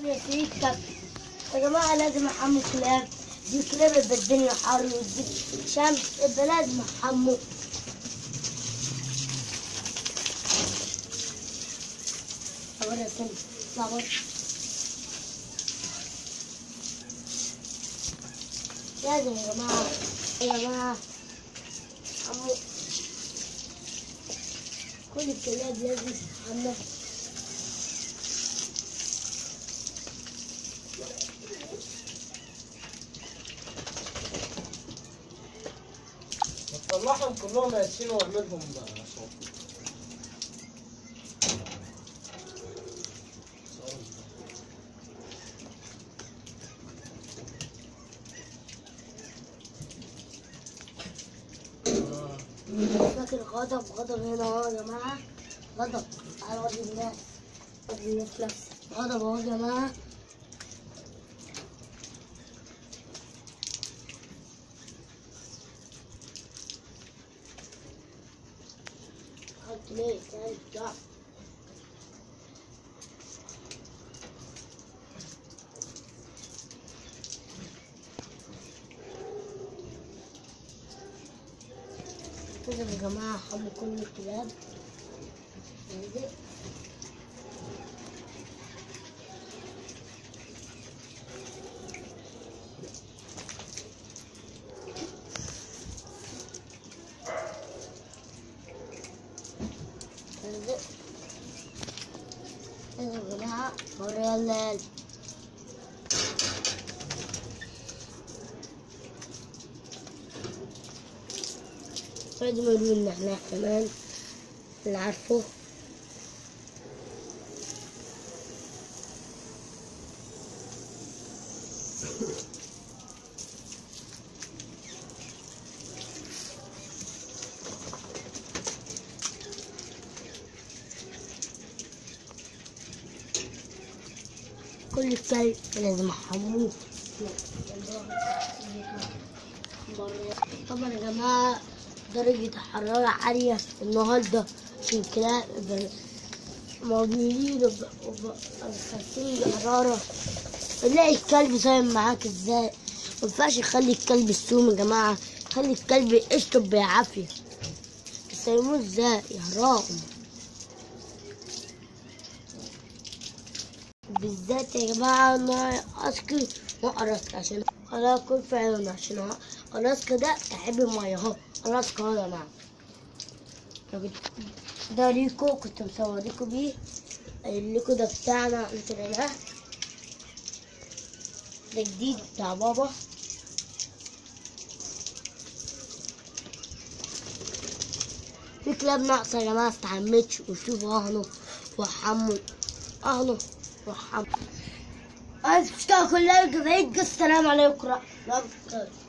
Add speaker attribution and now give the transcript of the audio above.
Speaker 1: في كلاب يا جماعة لازم أحموا كلاب دي كلاب يبقى الدنيا حر ودي شمس يبقى لازم أحموا أقول يا سيدي اطلع بره لازم يا جماعة يا جماعة حموا كل الكلاب لازم تتحمل
Speaker 2: طلعهم كلهم ياسين واعملهم صوت
Speaker 1: فاكر غضب غضب هنا اهو يا جماعة غضب على وجه الناس وجه الناس نفس غضب اهو يا جماعة حط ليه تعال تعال لازم يا جماعة حموا كل الكلاب ننزل ننزل لازم يا جماعة وري يلا يلا لازم يقولوا لنا احنا كمان اللي عارفه كل الكلب لازم احموه طبعا يا جماعة درجة الحرارة عالية النهاردة عشان كده موجودين وحاسين بحرارة نلاقي الكلب صايم معاك ازاي مينفعش نخلي الكلب السوم يا جماعة خلي الكلب يشرب بالعافية تسيموه ازاي يا حرام بالذات يا جماعة انا اسكي واقرص عشان انا اكون فعلا عشان اقرص كده احب المية اهو قرص اهو يا جماعة ده ليكو كنت مصوريكو بيه الليكو ده بتاعنا انت ده ده جديد بتاع بابا في كلاب ناقصة يا جماعة استحمتش وشوفوا اهنوا وحموا اهنوا وحموا عايز تشتغل كل السلام عليكم ورحمة الله وبركاته